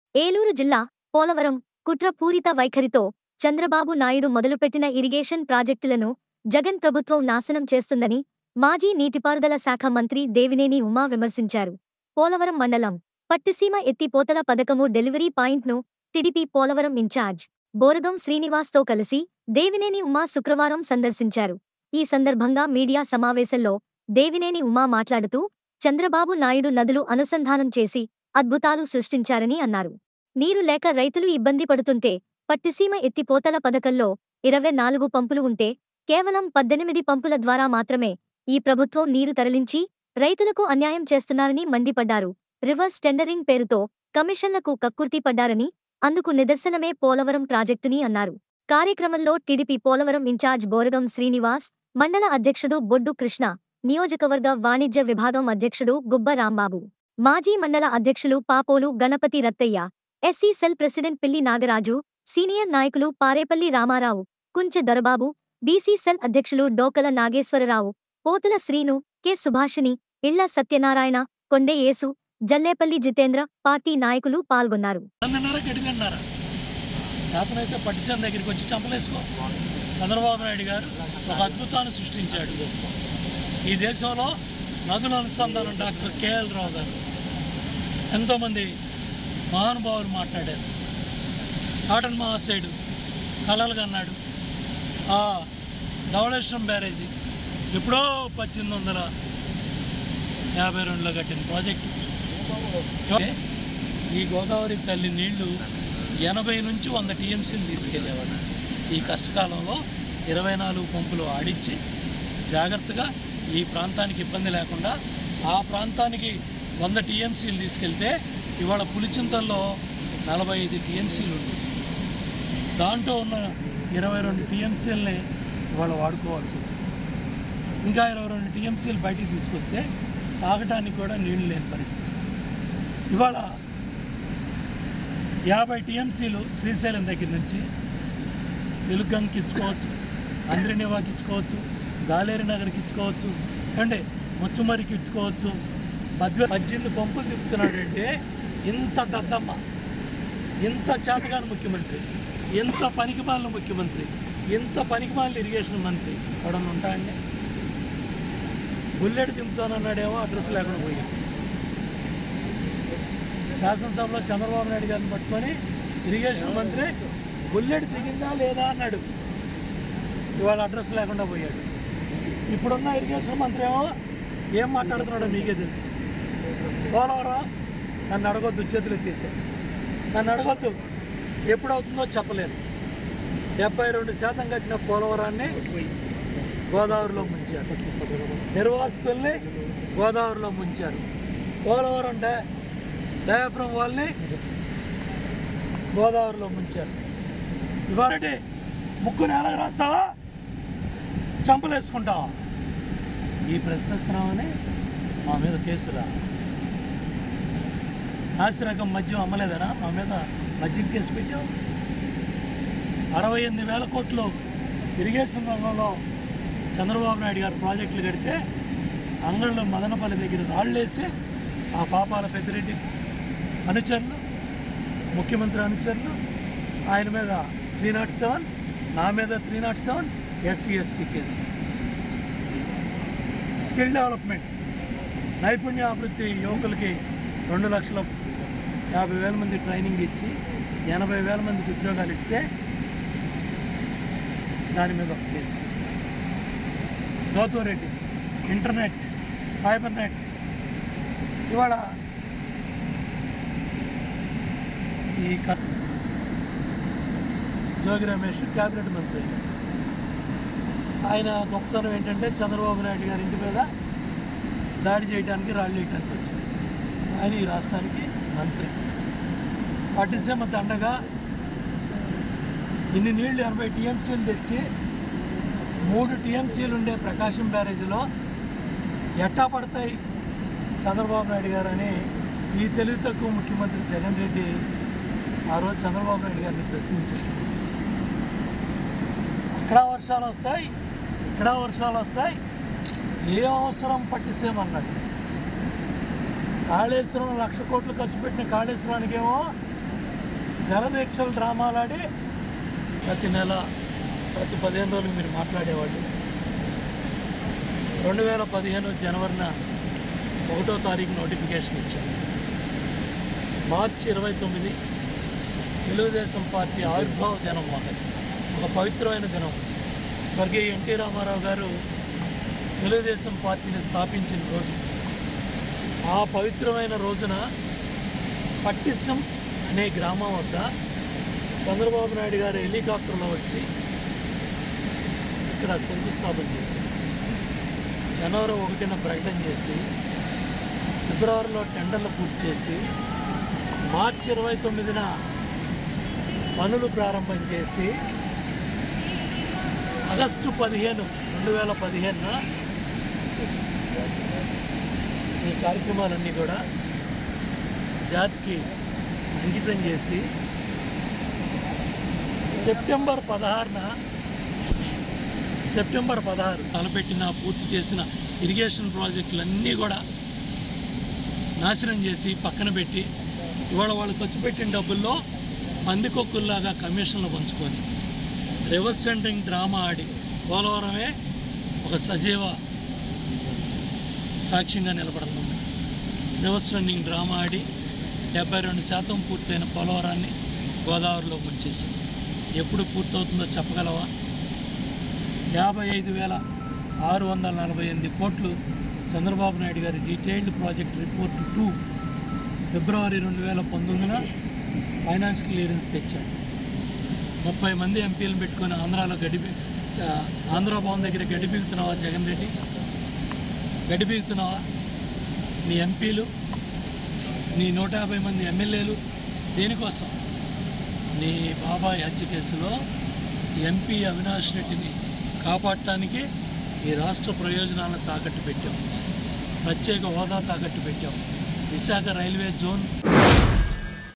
ఏలూరు జిల్లా పోలవరం కుట్రపూరిత వైఖరితో చంద్రబాబు నాయుడు మొదలుపెట్టిన ఇరిగేషన్ ప్రాజెక్టులను జగన్ ప్రభుత్వం నాశనం చేస్తుందని మాజీ నీటిపారుదల శాఖ మంత్రి దేవినేని ఉమా విమర్శించారు పోలవరం మండలం పట్టిసీమ ఎత్తిపోతల పథకము డెలివరీ పాయింట్ను టిడిపి పోలవరం ఇన్ఛార్జ్ బోరగం శ్రీనివాస్తో కలిసి దేవినేని ఉమా శుక్రవారం సందర్శించారు ఈ సందర్భంగా మీడియా సమావేశంలో దేవినేని ఉమా మాట్లాడుతూ చంద్రబాబు నాయుడు నదులు అనుసంధానం చేసి అద్భుతాలు సృష్టించారని అన్నారు నీరు లేక రైతులు ఇబ్బంది పడుతుంటే పట్టిసీమ ఎత్తిపోతల పథకంలో ఇరవై నాలుగు పంపులు ఉంటే కేవలం పద్దెనిమిది పంపుల ద్వారా మాత్రమే ఈ ప్రభుత్వం నీరు తరలించి రైతులకు అన్యాయం చేస్తున్నారని మండిపడ్డారు రివర్స్ టెండరింగ్ పేరుతో కమిషన్లకు కక్కుర్తి పడ్డారని అందుకు నిదర్శనమే పోలవరం ప్రాజెక్టుని అన్నారు కార్యక్రమంలో టిడిపి పోలవరం ఇన్ఛార్జ్ బోరగం శ్రీనివాస్ మండల అధ్యక్షుడు బొడ్డు కృష్ణ నియోజకవర్గ వాణిజ్య విభాగం అధ్యక్షుడు గుబ్బ రాంబాబు మాజీ మండల అధ్యక్షులు Papolu Ganapathi Rattaiah SC cell president Pilli Nagaraju senior నాయకులు పారేపల్లి రామారావు కుంచె దొరబాబు బీసీ సెల్ అధ్యక్షులు డోకల నాగేశ్వరరావు పోతుల శ్రీను కె సుభాషిణి ఇళ్ల సత్యనారాయణ కొండే యేసు జల్లేపల్లి జితేంద్ర పార్టీ నాయకులు పాల్గొన్నారు రెండున్నర గడిగన్నర చేతనైతే పట్టిసీమ దగ్గరికి వచ్చి చంపలేసుకో చంద్రబాబు నాయుడు గారు ఒక అద్భుతాన్ని సృష్టించాడు ఈ దేశంలో నదుల అనుసంధానం డాక్టర్ కేఎల్ రావు గారు ఎంతోమంది మహానుభావులు మాట్లాడారు కాటన్ మహాశయుడు కలలుగా అన్నాడు ఆ ధవళేశ్వరం బ్యారేజీ ఎప్పుడో పద్దెనిమిది వందల యాభై రెండులో కట్టిన ప్రాజెక్టు ఈ గోదావరి తల్లి నీళ్లు ఎనభై నుంచి వంద టీఎంసీలు తీసుకెళ్లేవాడు ఈ కష్టకాలంలో ఇరవై నాలుగు పంపులు ఆడిచ్చి జాగ్రత్తగా ఈ ప్రాంతానికి ఇబ్బంది లేకుండా ఆ ప్రాంతానికి వంద టీఎంసీలు తీసుకెళ్తే ఇవాళ పులిచింతల్లో నలభై ఐదు టీఎంసీలు ఉంది దాంట్లో ఉన్న ఇరవై రెండు టీఎంసీలని ఇవాళ వాడుకోవాల్సి వచ్చింది ఇంకా ఇరవై రెండు టీఎంసీలు బయటికి తీసుకొస్తే తాగటానికి కూడా నీళ్లు లేని పరిస్థితి ఇవాళ యాభై టీఎంసీలు శ్రీశైలం దగ్గర నుంచి వెలుగంకి ఇచ్చుకోవచ్చు అంద్రినివాకి ఇచ్చుకోవచ్చు గాలేరి నగర్కి ఇచ్చుకోవచ్చు అంటే ముచ్చుమరికి ఇచ్చుకోవచ్చు మధ్య పద్దెనిమిది పంపులు తిప్పుతున్నాడంటే ఇంత దద్దమ్మ ఇంత చేతగాని ముఖ్యమంత్రి ఇంత పనికిమాలిన ముఖ్యమంత్రి ఇంత పనికిమాలిన ఇరిగేషన్ మంత్రి ఎవడన్నా ఉంటాయండి బుల్లెట్ దింపుతానన్నాడేమో అడ్రస్ లేకుండా పోయాడు శాసనసభలో చంద్రబాబు నాయుడు గారిని పట్టుకొని ఇరిగేషన్ మంత్రి బుల్లెట్ దిగిందా లేదా అన్నాడు ఇవాళ అడ్రస్ లేకుండా పోయాడు ఇప్పుడున్న ఇరిగేషన్ మంత్రి ఏమో ఏం మాట్లాడుతున్నాడో మీకే తెలుసు పోలవరం నన్ను అడగొద్దు చేతులు ఎత్తేసాడు నన్ను అడగొద్దు ఎప్పుడవుతుందో చెప్పలేదు డెబ్బై రెండు శాతం కట్టిన పోలవరాన్ని గోదావరిలో ముంచారు నిర్వాసితుల్ని గోదావరిలో ముంచారు పోలవరం డా డయాఫ్రమ్ వాళ్ళని గోదావరిలో ముంచారు ఇవాళ ముక్కు నేలకు రాస్తావా చంపలేసుకుంటావా ఈ ప్రశ్నిస్తున్నామని మా మీద కేసురా నాసిరకం మద్యం అమ్మలేదనా మా మీద మద్యం కేసు పెట్టావు అరవై ఎనిమిది వేల కోట్లు ఇరిగేషన్ రంగంలో చంద్రబాబు నాయుడు గారు ప్రాజెక్టులు కడితే అంగళ్ళు మదనపల్లి దగ్గర రాళ్ళేసి ఆ పాపాల పెద్దిరెడ్డి అనుచరులు ముఖ్యమంత్రి అనుచరులు ఆయన మీద త్రీ నాట్ సెవెన్ నా మీద three nought seven SC ST case skill development నైపుణ్యాభివృద్ధి యువకులకి రెండు లక్షల యాభై వేల మంది ట్రైనింగ్ ఇచ్చి ఎనభై వేల మందికి ఉద్యోగాలు ఇస్తే దాని మీద ఒక case Gautam internet fibre net ఇవాళ ఈ క- జోగి రమేష్ క్యాబినెట్ మంత్రి ఆయన గొప్పతనం ఏంటంటే చంద్రబాబు నాయుడు గారి ఇంటి మీద దాడి చేయడానికి రాళ్ళు వేయడానికి వచ్చింది ఆయన ఈ రాష్ట్రానికి మంత్రి పట్టిసీమ దండగా ఇన్ని నీళ్లు ఎనభై టీఎంసీలు తెచ్చి మూడు టీఎంసీలు ఉండే ప్రకాశం బ్యారేజీలో ఎట్టా పడతాయి చంద్రబాబు నాయుడు గారు అని ఈ తెలివి తక్కువ ముఖ్యమంత్రి జగన్ రెడ్డి ఆ రోజు చంద్రబాబు నాయుడు గారిని ప్రశ్నించారు అక్కడ వర్షాలు వస్తాయి ఇక్కడ వర్షాలు వస్తాయి ఏ అవసరం పట్టిసేమన్నాడు కాళేశ్వరం లక్ష కోట్లు ఖర్చు పెట్టిన కాళేశ్వరానికేమో జలదీక్షలు డ్రామాలాడి ప్రతి నెల ప్రతి పదిహేను రోజులు మీరు మాట్లాడేవాళ్ళు రెండు వేల పదిహేను జనవరిన ఒకటో తారీఖు నోటిఫికేషన్ ఇచ్చారు మార్చి ఇరవై తొమ్మిది తెలుగుదేశం పార్టీ ఆవిర్భావ దినం ఒకటి ఒక పవిత్రమైన దినం స్వర్గీయ ఎన్టీ రామారావు గారు తెలుగుదేశం పార్టీని స్థాపించిన రోజు ఆ పవిత్రమైన రోజున పట్టిసం అనే గ్రామం వద్ద చంద్రబాబు నాయుడు గారు హెలికాప్టర్లో వచ్చి ఇక్కడ శంకుస్థాపన చేసి జనవరి ఒకటిన ప్రకటన చేసి ఫిబ్రవరిలో టెండర్లు పూర్తి చేసి మార్చి ఇరవై తొమ్మిదిన పనులు ప్రారంభం చేసి ఆగస్టు పదిహేను రెండు వేల పదిహేనున ఈ కార్యక్రమాలన్నీ కూడా జాతికి అంకితం చేసి సెప్టెంబర్ పదహారున సెప్టెంబర్ పదహారు తలపెట్టిన పూర్తి చేసిన ఇరిగేషన్ ప్రాజెక్టులన్నీ కూడా నాశనం చేసి పక్కన పెట్టి ఇవాళ వాళ్ళు ఖర్చు పెట్టిన డబ్బుల్లో పందికొక్కుల్లాగా కమిషన్లు పంచుకొని రివర్స్ సెంటరింగ్ డ్రామా ఆడి పోలవరమే ఒక సజీవ సాక్ష్యంగా నిలబడుతుంది రివర్స్ రన్నింగ్ డ్రామా ఆడి డెబ్బై రెండు శాతం పూర్తయిన పోలవరాన్ని గోదావరిలో ముంచేసింది ఎప్పుడు పూర్తవుతుందో చెప్పగలవా యాభై ఐదు వేల ఆరు వందల నలభై ఎనిమిది కోట్లు చంద్రబాబు నాయుడు గారి detailed project report two February రెండు వేల పంతొమ్మిదిన ఫైనాన్స్ క్లియరెన్స్ తెచ్చాడు ముప్పై మంది ఎంపీలను పెట్టుకొని ఆంధ్రాలో గడి ఆంధ్ర భవన్ దగ్గర గడి పీకుతున్నావా జగన్ రెడ్డి గడి పీకుతున్నావా నీ ఎంపీలు నీ నూట యాభై మంది ఎమ్మెల్యేలు దేనికోసం నీ బాబాయ్ హత్య కేసులో ఎంపీ అవినాష్ రెడ్డిని కాపాడటానికి ఈ రాష్ట్ర ప్రయోజనాలను తాకట్టు పెట్టాం ప్రత్యేక హోదా తాకట్టు పెట్టాం విశాఖ రైల్వే జోన్